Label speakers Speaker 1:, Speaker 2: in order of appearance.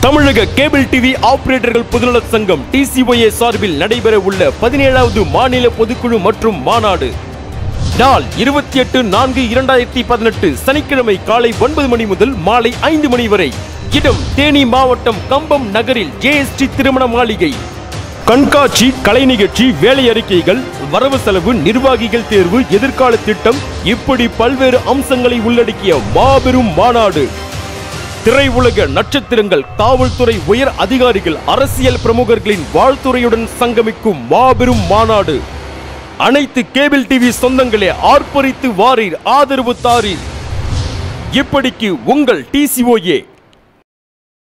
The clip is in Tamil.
Speaker 1: தமிழக கேபிள் டிவி ஆபரேட்டர்கள் பொதுநல சங்கம் டிசிஒஏ சார்பில் நடைபெற உள்ள பதினேழாவது மாநில பொதுக்குழு மற்றும் மாநாடு நாள் இருபத்தி எட்டு நான்கு இரண்டாயிரத்தி பதினெட்டு சனிக்கிழமை காலை ஒன்பது மணி முதல் மாலை ஐந்து மணி வரை இடம் தேனி மாவட்டம் கம்பம் நகரில் ஜேஎஸ்டி திருமண மாளிகை கண்காட்சி கலை நிகழ்ச்சி வேலை அறிக்கைகள் வரவு செலவு நிர்வாகிகள் தேர்வு எதிர்கால திட்டம் இப்படி பல்வேறு அம்சங்களை உள்ளடக்கிய மாபெரும் மாநாடு திரையுலக நட்சத்திரங்கள் காவல்துறை உயர் அதிகாரிகள் அரசியல் பிரமுகர்களின் வாழ்த்துறையுடன் சங்கமிக்கும் மாபெரும் மாநாடு அனைத்து கேபிள் டிவி சொந்தங்களே ஆர்ப்பரித்து வாரீர் ஆதரவு தாரீர் இப்படிக்கு உங்கள் டிசிஓஏ